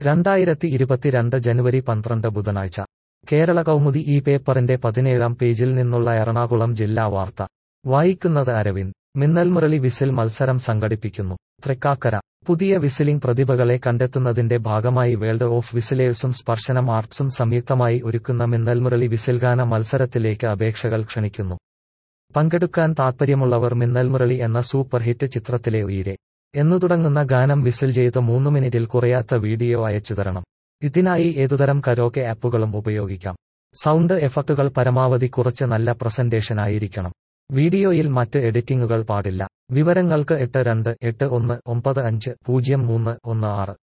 രണ്ടായിരത്തി ഇരുപത്തിരണ്ട് ജനുവരി പന്ത്രണ്ട് ബുധനാഴ്ച കേരള കൗമുദി ഈ പേപ്പറിന്റെ പതിനേഴാം പേജിൽ നിന്നുള്ള എറണാകുളം ജില്ലാ വാർത്ത വായിക്കുന്നത് അരവിന്ദ് മിന്നൽമുരളി വിസിൽ മത്സരം സംഘടിപ്പിക്കുന്നു തൃക്കാക്കര പുതിയ വിസിലിംഗ് പ്രതിഭകളെ കണ്ടെത്തുന്നതിന്റെ ഭാഗമായി വേൾഡ് ഓഫ് വിസിലേഴ്സും സ്പർശനം ആർട്സും സംയുക്തമായി ഒരുക്കുന്ന മിന്നൽമുരളി വിസിൽഗാന മത്സരത്തിലേക്ക് അപേക്ഷകൾ ക്ഷണിക്കുന്നു പങ്കെടുക്കാൻ താൽപ്പര്യമുള്ളവർ മിന്നൽമുരളി എന്ന സൂപ്പർ ഹിറ്റ് ചിത്രത്തിലെ ഉയിരെ എന്നു തുടങ്ങുന്ന ഗാനം വിസിൽ ചെയ്ത് മൂന്ന് മിനിറ്റിൽ കുറയാത്ത വീഡിയോ അയച്ചു തരണം ഇതിനായി ഏതുതരം കരോക്കെ ആപ്പുകളും ഉപയോഗിക്കാം സൗണ്ട് എഫക്റ്റുകൾ പരമാവധി കുറച്ച് നല്ല പ്രസന്റേഷൻ ആയിരിക്കണം വീഡിയോയിൽ മറ്റ് എഡിറ്റിംഗുകൾ പാടില്ല വിവരങ്ങൾക്ക് എട്ട് രണ്ട് എട്ട് ഒന്ന് ഒമ്പത് അഞ്ച് പൂജ്യം മൂന്ന് ഒന്ന് ആറ്